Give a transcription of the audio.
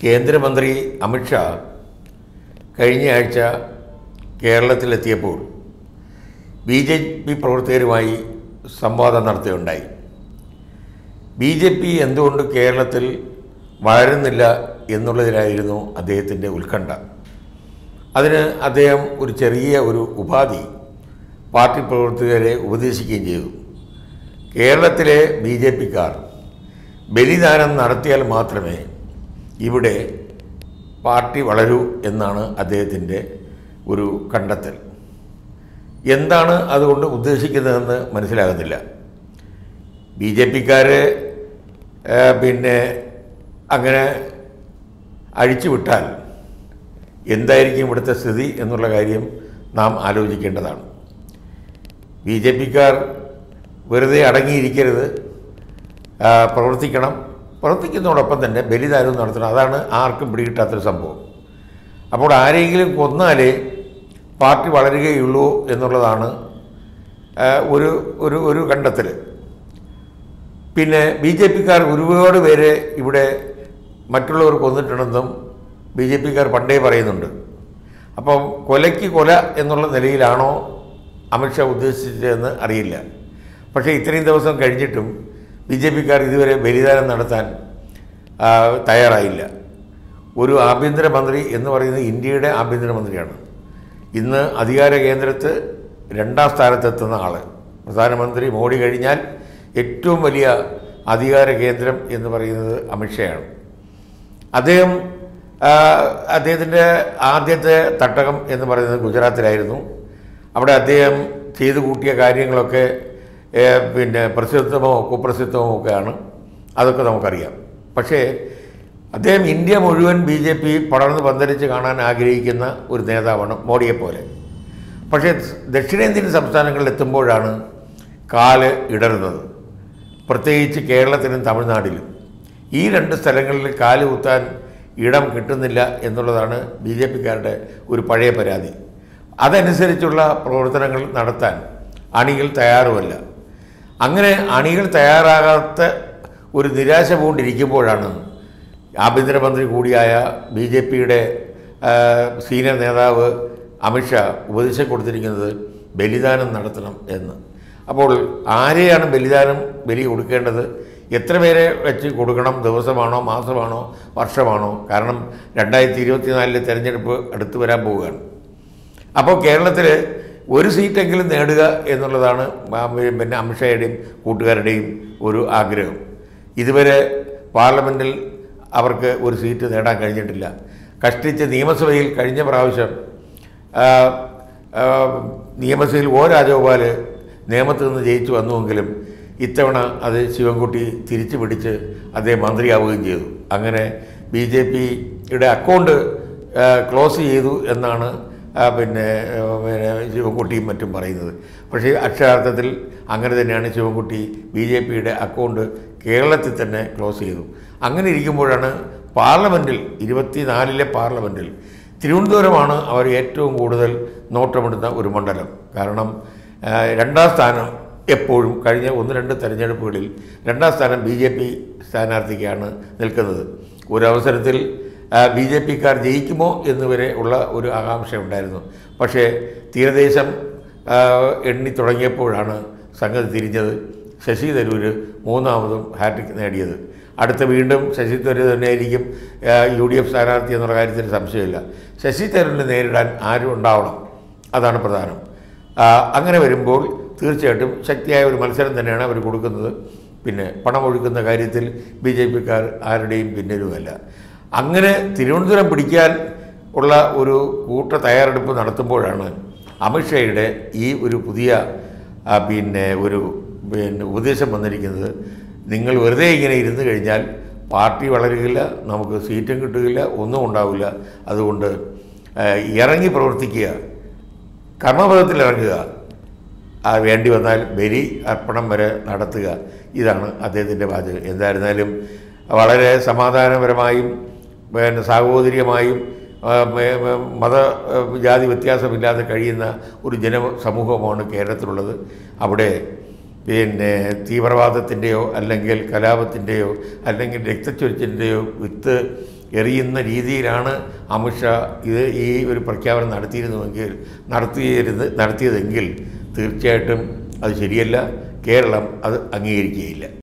കേന്ദ്രമന്ത്രി അമിത്ഷാ കഴിഞ്ഞ ആഴ്ച കേരളത്തിലെത്തിയപ്പോൾ ബി ജെ പി പ്രവർത്തകരുമായി സംവാദം നടത്തുകയുണ്ടായി ബി ജെ പി എന്തുകൊണ്ട് കേരളത്തിൽ വളരുന്നില്ല എന്നുള്ളതിലായിരുന്നു അദ്ദേഹത്തിൻ്റെ ഉത്കണ്ഠ അതിന് അദ്ദേഹം ഒരു ചെറിയ ഒരു ഉപാധി പാർട്ടി പ്രവർത്തകരെ ഉപദേശിക്കുകയും ചെയ്തു കേരളത്തിലെ ബി ജെ പിക്കാർ ബലിദാനം നടത്തിയാൽ മാത്രമേ ഇവിടെ പാർട്ടി വളരൂ എന്നാണ് അദ്ദേഹത്തിൻ്റെ ഒരു കണ്ടെത്തൽ എന്താണ് അതുകൊണ്ട് ഉദ്ദേശിക്കുന്നതെന്ന് മനസ്സിലാകുന്നില്ല ബി ജെ പിക്കാരെ പിന്നെ അങ്ങനെ അഴിച്ചുവിട്ടാൽ എന്തായിരിക്കും ഇവിടുത്തെ സ്ഥിതി എന്നുള്ള കാര്യം നാം ആലോചിക്കേണ്ടതാണ് ബി ജെ പിക്കാർ വെറുതെ അടങ്ങിയിരിക്കരുത് ആ, പ്രവർത്തിക്കണം പ്രവർത്തിക്കുന്നതോടൊപ്പം തന്നെ ബലിദാനവും നടത്തണം അതാണ് ആർക്കും പിടികിട്ടാത്തൊരു സംഭവം അപ്പോൾ ആരെങ്കിലും കൊന്നാലേ പാർട്ടി വളരുകയുള്ളൂ എന്നുള്ളതാണ് ആ, ഒരു ഒരു ഒരു കണ്ടെത്തൽ പിന്നെ ബി ജെ പിക്കാർ ഒരുപാട് പേരെ ഇവിടെ മറ്റുള്ളവർ കൊന്നിട്ടുണ്ടെന്നും ബി ജെ പിക്കാർ പണ്ടേ പറയുന്നുണ്ട് അപ്പം കൊലയ്ക്ക് കൊല എന്നുള്ള നിലയിലാണോ അമിത്ഷാ ഉദ്ദേശിച്ചതെന്ന് അറിയില്ല പക്ഷേ ഇത്രയും ദിവസം കഴിഞ്ഞിട്ടും ബി ജെ പിക്കാർ ഇതുവരെ ബലിദാനം നടത്താൻ ആ, തയ്യാറായില്ല ഒരു ആഭ്യന്തരമന്ത്രി എന്ന് പറയുന്നത് ഇന്ത്യയുടെ ആഭ്യന്തരമന്ത്രിയാണ് ഇന്ന് അധികാര കേന്ദ്രത്ത് രണ്ടാം സ്ഥാനത്തെത്തുന്ന ആൾ പ്രധാനമന്ത്രി മോഡി കഴിഞ്ഞാൽ ഏറ്റവും വലിയ അധികാര കേന്ദ്രം എന്ന് പറയുന്നത് അമിത്ഷയാണ് അദ്ദേഹം ആ, അദ്ദേഹത്തിൻ്റെ ആദ്യത്തെ തട്ടകം എന്ന് പറയുന്നത് ഗുജറാത്തിലായിരുന്നു അവിടെ അദ്ദേഹം ചെയ്തു കൂട്ടിയ കാര്യങ്ങളൊക്കെ ഏ, പിന്നെ പ്രസിദ്ധമോ കുപ്രസിദ്ധമോ ഒക്കെയാണ് അതൊക്കെ നമുക്കറിയാം പക്ഷേ അദ്ദേഹം ഇന്ത്യ മുഴുവൻ ബി ജെ പി പടർന്ന് പന്തലിച്ച് കാണാൻ ആഗ്രഹിക്കുന്ന ഒരു നേതാവാണ് മോഡിയെപ്പോലെ പക്ഷേ ദക്ഷിണേന്ത്യൻ സംസ്ഥാനങ്ങളിൽ എത്തുമ്പോഴാണ് കാല് ഇടറുന്നത് പ്രത്യേകിച്ച് കേരളത്തിലും തമിഴ്നാട്ടിലും ഈ രണ്ട് സ്ഥലങ്ങളിൽ കാല് കുത്താൻ ഇടം കിട്ടുന്നില്ല എന്നുള്ളതാണ് ബി ജെ പിക്കാരുടെ ഒരു പഴയ പരാതി അതനുസരിച്ചുള്ള പ്രവർത്തനങ്ങൾ നടത്താൻ അണികൾ തയ്യാറുമല്ല അങ്ങനെ അണികൾ തയ്യാറാകാത്ത ഒരു നിരാശ പൂണ്ടിരിക്കുമ്പോഴാണ് ആഭ്യന്തരമന്ത്രി കൂടിയായ ബി ജെ പിയുടെ സീനിയർ നേതാവ് അമിത്ഷാ ഉപദേശം കൊടുത്തിരിക്കുന്നത് ബലിദാനം നടത്തണം എന്ന് അപ്പോൾ ആരെയാണ് ബലിദാനം ബലി കൊടുക്കേണ്ടത് എത്ര പേരെ വെച്ച് കൊടുക്കണം ദിവസമാണോ മാസമാണോ വർഷമാണോ കാരണം രണ്ടായിരത്തി ഇരുപത്തിനാലിലെ തെരഞ്ഞെടുപ്പ് അടുത്ത് വരാൻ പോവുകയാണ് അപ്പോൾ കേരളത്തിൽ ഒരു സീറ്റെങ്കിലും നേടുക എന്നുള്ളതാണ് ആ പിന്നെ അമിത്ഷായുടെയും കൂട്ടുകാരുടെയും ഒരു ആഗ്രഹം ഇതുവരെ പാർലമെൻറ്റിൽ അവർക്ക് ഒരു സീറ്റ് നേടാൻ കഴിഞ്ഞിട്ടില്ല കഷ്ടിച്ച് നിയമസഭയിൽ കഴിഞ്ഞ പ്രാവശ്യം ആ, ആ, നിയമസഭയിൽ ഒ രാജഗോപാൽ നിയമത്തിൽ നിന്ന് ജയിച്ചു വന്നുവെങ്കിലും ഇത്തവണ അത് ശിവൻകുട്ടി തിരിച്ചു പിടിച്ച് അദ്ദേഹം മന്ത്രിയാവുകയും ചെയ്തു അങ്ങനെ ബി ജെ പിയുടെ അക്കൗണ്ട് ആ, ക്ലോസ് ചെയ്തു എന്നാണ് ആ, പിന്നെ ആ, പിന്നെ ശിവൻകുട്ടിയും മറ്റും പറയുന്നത് പക്ഷേ അക്ഷരാർത്ഥത്തിൽ അങ്ങനെ തന്നെയാണ് ശിവൻകുട്ടി ബി ജെ പിയുടെ അക്കൗണ്ട് കേരളത്തിൽ തന്നെ ക്ലോസ് ചെയ്തു അങ്ങനെ ഇരിക്കുമ്പോഴാണ് പാർലമെൻറ്റിൽ ഇരുപത്തിനാലിലെ പാർലമെൻറ്റിൽ തിരുവനന്തപുരമാണ് അവർ ഏറ്റവും കൂടുതൽ നോട്ടമിടുന്ന ഒരു മണ്ഡലം കാരണം ആ, രണ്ടാം സ്ഥാനം എപ്പോഴും കഴിഞ്ഞ ഒന്ന് രണ്ട് തെരഞ്ഞെടുപ്പുകളിൽ രണ്ടാം സ്ഥാനം ബി ജെ പി സ്ഥാനാർത്ഥിക്കാണ് നിൽക്കുന്നത് ഒരു അവസരത്തിൽ ബി ജെ പിക്കാർ ജയിക്കുമോ എന്നുവരെ ഉള്ള ഒരു ആകാംക്ഷ ഉണ്ടായിരുന്നു പക്ഷേ തീരദേശം ആ, എണ്ണി തുടങ്ങിയപ്പോഴാണ് സംഗതി തിരിഞ്ഞത് ശശി തരൂർ മൂന്നാമതും ഹാട്രിക് നേടിയത് അടുത്ത വീണ്ടും ശശി തരൂർ തന്നെയായിരിക്കും ആ, യു ഡി എഫ് സ്ഥാനാർത്ഥി എന്നുള്ള കാര്യത്തിൽ സംശയമില്ല ശശി തരൂരിനെ നേരിടാൻ ആരും ഉണ്ടാവണം അതാണ് പ്രധാനം ആ, അങ്ങനെ വരുമ്പോൾ തീർച്ചയായിട്ടും ശക്തിയായ ഒരു മത്സരം തന്നെയാണ് അവർ കൊടുക്കുന്നത് പിന്നെ പണമൊഴുക്കുന്ന കാര്യത്തിൽ ബി ജെ പിക്കാർ ആരുടെയും പിന്നിലുമല്ല അങ്ങനെ തിരുവനന്തപുരം പിടിക്കാൻ ഉള്ള ഒരു കൂട്ട തയ്യാറെടുപ്പ് നടത്തുമ്പോഴാണ് അമിത്ഷായുടെ ഈ ഒരു പുതിയ ആ, പിന്നെ ഒരു പിന്നെ ഉപദേശം വന്നിരിക്കുന്നത് നിങ്ങൾ വെറുതെ ഇങ്ങനെ ഇരുന്ന് കഴിഞ്ഞാൽ പാർട്ടി വളരുകയില്ല നമുക്ക് സീറ്റും കിട്ടുകയില്ല ഒന്നും ഉണ്ടാവില്ല അതുകൊണ്ട് ആ, ഇറങ്ങി പ്രവർത്തിക്കുക കർമ്മപഥത്തിൽ ഇറങ്ങുക ആ വേണ്ടി വന്നാൽ ബലി അർപ്പണം വരെ നടത്തുക ഇതാണ് അദ്ദേഹത്തിൻ്റെ വാചകം എന്തായിരുന്നാലും വളരെ സമാധാനപരമായും പിന്നെ സാഹോദര്യമായും ആ, മേ- മേ- മത ആ, ജാതി വ്യത്യാസമില്ലാതെ കഴിയുന്ന ഒരു ജന സമൂഹമാണ് കേരളത്തിലുള്ളത് അവിടെ പിന്നെ തീവ്രവാദത്തിൻ്റെയോ അല്ലെങ്കിൽ കലാപത്തിൻ്റെയോ അല്ലെങ്കിൽ രക്തച്ചൊരിച്ചിൻ്റെയോ വിത്ത് എറിയുന്ന രീതിയിലാണ് അമിത്ഷാ ഇത് ഈ ഒരു പ്രഖ്യാപനം നടത്തിയിരുന്നുവെങ്കിൽ നടത്തിയിരുന്നത് നടത്തിയതെങ്കിൽ തീർച്ചയായിട്ടും അത് ശരിയല്ല കേരളം അത് അംഗീകരിക്കുകയില്ല